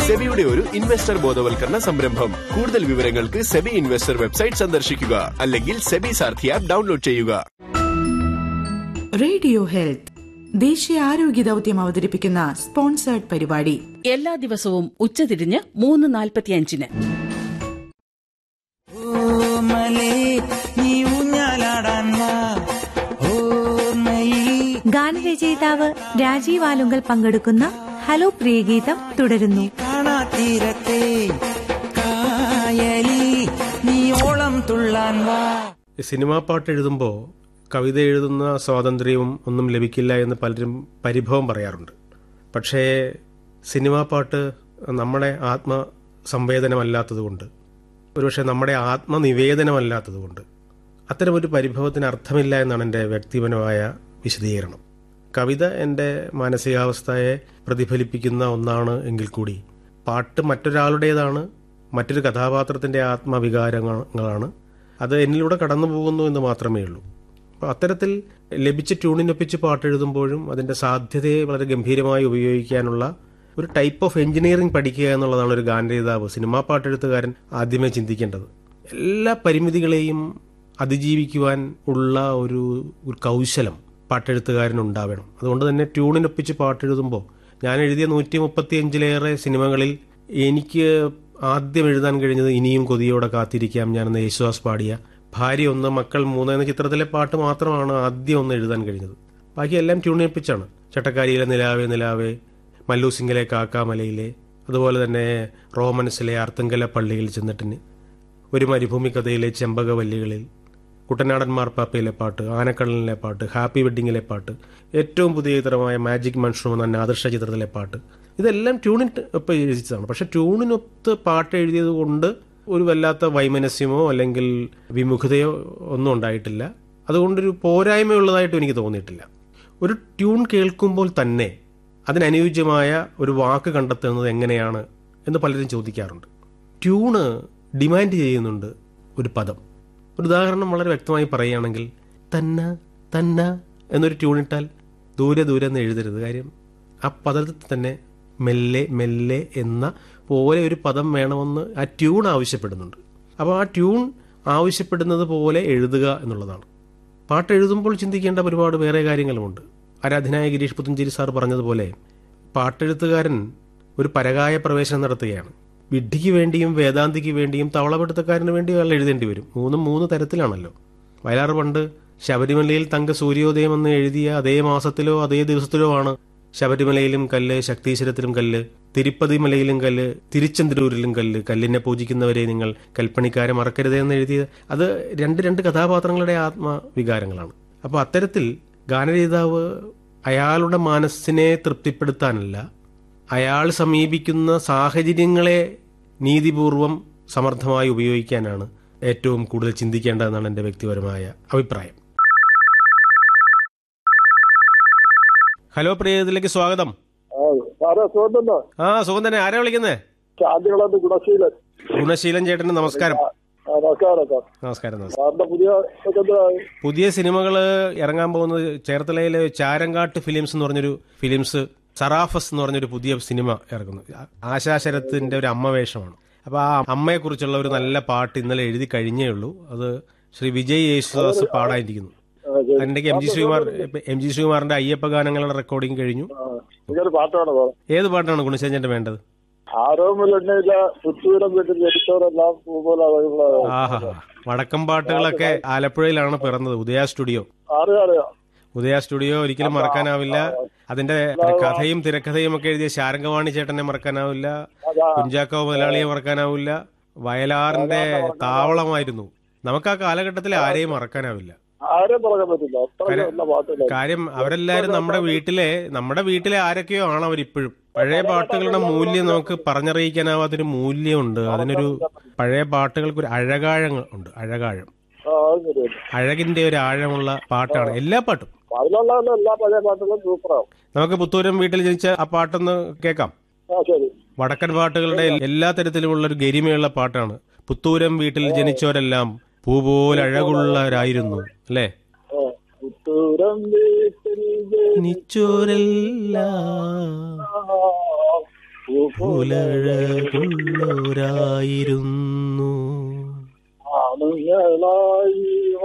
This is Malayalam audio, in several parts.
സെബിയുടെ ഒരു ഇൻവെസ്റ്റർ ബോധവൽക്കരണ സംരംഭം കൂടുതൽ വിവരങ്ങൾക്ക് സെബി ഇൻവെസ്റ്റർ വെബ്സൈറ്റ് സന്ദർശിക്കുക അല്ലെങ്കിൽ സെബി സാർഥി ആപ്പ് ഡൗൺലോഡ് ചെയ്യുക റേഡിയോ ഹെൽത്ത് ദേശീയ ആരോഗ്യ ദൌത്യം അവതരിപ്പിക്കുന്ന സ്പോൺസേർഡ് പരിപാടി എല്ലാ ദിവസവും ഉച്ചതിരിഞ്ഞ് മൂന്ന് നാൽപ്പത്തിയഞ്ചിന് ഓമലേ നീ ഊഞ്ഞാലാടാൻ വാ ഓർമ്മയിൽ ഗാനരചയിതാവ് രാജീവ് ആലുങ്കൽ പങ്കെടുക്കുന്ന ഹലോ പ്രിയഗീതം തുടരുന്നു കാണാത്തീരത്തെ കായലി നീ ഓളം തുള്ളാൻ വാ സിനിമാ പാട്ട് എഴുതുമ്പോൾ കവിത എഴുതുന്ന സ്വാതന്ത്ര്യവും ഒന്നും ലഭിക്കില്ല എന്ന് പലരും പരിഭവം പറയാറുണ്ട് പക്ഷേ സിനിമാ പാട്ട് നമ്മുടെ ആത്മ സംവേദനമല്ലാത്തതുകൊണ്ട് ഒരുപക്ഷെ നമ്മുടെ ആത്മനിവേദനമല്ലാത്തതുകൊണ്ട് അത്തരമൊരു പരിഭവത്തിന് അർത്ഥമില്ല എന്നാണ് എൻ്റെ വ്യക്തിപരമായ വിശദീകരണം കവിത എൻ്റെ മാനസികാവസ്ഥയെ പ്രതിഫലിപ്പിക്കുന്ന ഒന്നാണ് എങ്കിൽ കൂടി പാട്ട് മറ്റൊരാളുടേതാണ് മറ്റൊരു കഥാപാത്രത്തിൻ്റെ ആത്മവികാരങ്ങളാണ് അത് എന്നിലൂടെ കടന്നു പോകുന്നു എന്ന് മാത്രമേ ഉള്ളൂ അപ്പോൾ അത്തരത്തിൽ ലഭിച്ച ട്യൂണിനൊപ്പിച്ച് പാട്ട് എഴുതുമ്പോഴും അതിൻ്റെ സാധ്യതയെ വളരെ ഗംഭീരമായി ഉപയോഗിക്കാനുള്ള ഒരു ടൈപ്പ് ഓഫ് എഞ്ചിനീയറിംഗ് പഠിക്കുക എന്നുള്ളതാണ് ഒരു ഗാനരചയിതാവ് സിനിമാ പാട്ടെഴുത്തുകാരൻ ആദ്യമേ ചിന്തിക്കേണ്ടത് എല്ലാ പരിമിതികളെയും അതിജീവിക്കുവാൻ ഉള്ള ഒരു ഒരു കൗശലം പാട്ടെഴുത്തുകാരനുണ്ടാവണം അതുകൊണ്ട് തന്നെ ട്യൂണിനൊപ്പിച്ച് പാട്ടെഴുതുമ്പോൾ ഞാൻ എഴുതിയ നൂറ്റി മുപ്പത്തിയഞ്ചിലേറെ സിനിമകളിൽ എനിക്ക് ആദ്യം എഴുതാൻ കഴിഞ്ഞത് ഇനിയും കൊതിയോടെ കാത്തിരിക്കാം ഞാനെന്ന് യേശുദാസ് പാടിയ ഭാര്യ ഒന്ന് മക്കൾ മൂന്ന് എന്ന ചിത്രത്തിലെ പാട്ട് മാത്രമാണ് ആദ്യം ഒന്ന് എഴുതാൻ കഴിഞ്ഞത് ബാക്കിയെല്ലാം ട്യൂണിനൊപ്പിച്ചാണ് ചട്ടക്കാരിയിലെ നിലാവേ നിലാവേ മല്ലൂസിംഗിലെ കാക്കാമലയിലെ അതുപോലെ തന്നെ റോമൻസിലെ അർത്തങ്കല പള്ളിയിൽ ചെന്നിട്ടിന് ഒരു മരുഭൂമി കഥയിലെ ചെമ്പകവല്ലികളിൽ കുട്ടനാടൻ മാർപ്പാപ്പയിലെ പാട്ട് ആനക്കടലിലെ പാട്ട് ഹാപ്പി വെഡ്ഡിങ്ങിലെ പാട്ട് ഏറ്റവും പുതിയ ചിത്രമായ മാജിക് മൺഷ്റൂം എന്ന ആദർശ ചിത്രത്തിലെ പാട്ട് ഇതെല്ലാം ട്യൂണിന് ഒപ്പം എഴുതിച്ചതാണ് പക്ഷെ ട്യൂണിനൊത്ത് പാട്ട് എഴുതിയത് കൊണ്ട് ഒരു വല്ലാത്ത വൈമനസ്യമോ അല്ലെങ്കിൽ വിമുഖതയോ ഒന്നും ഉണ്ടായിട്ടില്ല അതുകൊണ്ടൊരു പോരായ്മയുള്ളതായിട്ടും എനിക്ക് തോന്നിയിട്ടില്ല ഒരു ട്യൂൺ കേൾക്കുമ്പോൾ തന്നെ അതിനനുയോജ്യമായ ഒരു വാക്ക് കണ്ടെത്തുന്നത് എങ്ങനെയാണ് എന്ന് പലരും ചോദിക്കാറുണ്ട് ട്യൂണ് ഡിമാൻഡ് ചെയ്യുന്നുണ്ട് ഒരു പദം ഒരു ഉദാഹരണം വളരെ വ്യക്തമായി പറയുകയാണെങ്കിൽ തന്ന തന്ന എന്നൊരു ട്യൂണിട്ടാൽ ദൂരെ ദൂരെ എന്ന് എഴുതരുത് കാര്യം ആ പദത്തിൽ തന്നെ മെല്ലെ മെല്ലെ എന്ന പോലെ ഒരു പദം വേണമെന്ന് ആ ട്യൂൺ ആവശ്യപ്പെടുന്നുണ്ട് അപ്പോൾ ആ ട്യൂൺ ആവശ്യപ്പെടുന്നത് പോലെ എഴുതുക എന്നുള്ളതാണ് പാട്ട് എഴുതുമ്പോൾ ചിന്തിക്കേണ്ട ഒരുപാട് വേറെ കാര്യങ്ങളുമുണ്ട് ആരാധനായ ഗിരീഷ് പുത്തഞ്ചേരി സാർ പറഞ്ഞതുപോലെ പാട്ടെഴുത്തുകാരൻ ഒരു പരകായ പ്രവേശനം നടത്തുകയാണ് വിഡ്ഢിക്ക് വേണ്ടിയും വേദാന്തിക്ക് വേണ്ടിയും തവളപിടുത്തക്കാരന് വേണ്ടിയും അയാൾ എഴുതേണ്ടി വരും മൂന്നും മൂന്ന് തരത്തിലാണല്ലോ വയലാർ പണ്ട് ശബരിമലയിൽ തങ്ക സൂര്യോദയം എന്ന് എഴുതിയ അതേ മാസത്തിലോ അതേ ദിവസത്തിലോ ആണ് ശബരിമലയിലും കല്ല് ശക്തീശ്വരത്തിലും കല്ല് തിരുപ്പതി മലയിലും കല്ല് തിരുച്ചെന്തൂരിലും കല്ല് കല്ലിനെ പൂജിക്കുന്നവരെ നിങ്ങൾ കൽപ്പണിക്കാരെ മറക്കരുതേ എന്ന് എഴുതിയത് അത് രണ്ട് രണ്ട് കഥാപാത്രങ്ങളുടെ ആത്മവികാരങ്ങളാണ് അപ്പോൾ അത്തരത്തിൽ ഗാനരചയിതാവ് അയാളുടെ മനസ്സിനെ തൃപ്തിപ്പെടുത്താനല്ല അയാൾ സമീപിക്കുന്ന സാഹചര്യങ്ങളെ നീതിപൂർവം സമർത്ഥമായി ഉപയോഗിക്കാനാണ് ഏറ്റവും കൂടുതൽ ചിന്തിക്കേണ്ടതെന്നാണ് എൻ്റെ വ്യക്തിപരമായ അഭിപ്രായം ഹലോ പ്രിയതിലേക്ക് സ്വാഗതം സാറേ സുഖത്തുണ്ടോ ആ സുഖം തന്നെ ആരാ വിളിക്കുന്നേ ശാന്തികളായിട്ട് ഗുണശീലൻ ഗുണശീലൻ ചേട്ടന് നമസ്കാരം ആ, നമസ്കാരം സാർ നമസ്കാരം നമസ്കാരം സാറിന്റെ പുതിയ ഇതൊക്കെ എന്തായി? പുതിയ സിനിമകൾ ഇറങ്ങാൻ പോകുന്നത് ചേർത്തലയിലെ ചാരങ്കാട്ട് ഫിലിംസ് എന്ന് പറഞ്ഞൊരു ഫിലിംസ് സറാഫസ് എന്ന് പറഞ്ഞൊരു പുതിയ സിനിമ ഇറക്കുന്നു ആശാ ശരത്തിന്റെ ഒരു അമ്മ വേഷമാണ് അപ്പൊ ആ അമ്മയെ കുറിച്ചുള്ള ഒരു നല്ല പാട്ട് ഇന്നലെ എഴുതി കഴിഞ്ഞേ ഉള്ളൂ അത് ശ്രീ വിജയ് യേശുദാസ് പാടാനിരിക്കുന്നു ആ, ശരി. അതിന്റെ M G Sreekumar M G ശ്രീകുമാറിന്റെ അയ്യപ്പ ഗാനങ്ങളുടെ റെക്കോർഡിംഗ് കഴിഞ്ഞു ആ, എനിക്കൊരു പാട്ടാണ് സാർ ഏത് പാട്ടാണ് ഗുണശേഖരന്റെ വേണ്ടത് ആരോമില്ല പുത്തൂരം വീട്ടിൽ ജനിച്ചവരെല്ലാം പോലെ ആഹാ വടക്കം പാട്ടുകളൊക്കെ ആലപ്പുഴയിലാണ് പിറന്നത് ഉദയ സ്റ്റുഡിയോ അറിയാം അറിയാം ഉദയ സ്റ്റുഡിയോ ഒരിക്കലും മറക്കാനാവില്ല അതിന്റെ കഥയും തിരക്കഥയും ഒക്കെ എഴുതിയ ശാരംഗവാണി ചേട്ടനെ മറക്കാനാവില്ല കുഞ്ചാക്കോ മുതലാളിയെ മറക്കാനാവില്ല വയലാറിന്റെ താവളമായിരുന്നു നമുക്ക് ആ കാലഘട്ടത്തിൽ ആരെയും മറക്കാനാവില്ല ആരെയും പറയാൻ പറ്റില്ല അത്രയ്ക്ക് കാര്യം- നല്ല പാട്ടില്ല കാര്യം അവരെല്ലാരും നമ്മുടെ വീട്ടിലെ നമ്മുടെ വീട്ടിലെ ആരൊക്കെയോ ആണ് അവരിപ്പോഴും പഴയ പാട്ടുകളുടെ മൂല്യം നമുക്ക് പറഞ്ഞറിയിക്കാനാവാത്തൊരു മൂല്യമുണ്ട് അതിനൊരു പഴയ പാട്ടുകൾക്ക് ഒരു അഴകാഴങ്ങൾ ഉണ്ട് അഴകാഴം ആ അത് ശരിയാണ് അഴകിന്റെ ഒരു ആഴമുള്ള പാട്ടാണ് എല്ലാ പാട്ടും അതിലുള്ള എല്ലാ പഴയ പാട്ടുകളും സൂപ്പറാവും നമുക്ക് പുത്തൂരം വീട്ടിൽ ജനിച്ച ആ പാട്ടൊന്ന് കേൾക്കാം ആ ശരി വടക്കൻ പാട്ടുകളുടെ എല്ലാ തരത്തിലുമുള്ള ഒരു ഗരിമയുള്ള പാട്ടാണ് പുത്തൂരം വീട്ടിൽ ജനിച്ചവരെല്ലാം പൂ പോലെ അഴകുള്ളവരായിരുന്നു അല്ലേ ആ, പുത്തൂരം വീട്ടിൽ ജനിച്ചോരെല്ലാം പുലഴകുള്ളോരായിരുന്നു ആണുങ്ങളായി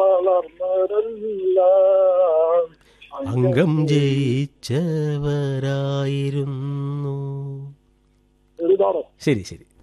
വളർന്നവരെല്ലാം അംഗം ജയിച്ചവരായിരുന്നു ഒരുപാട് ശരി ശരി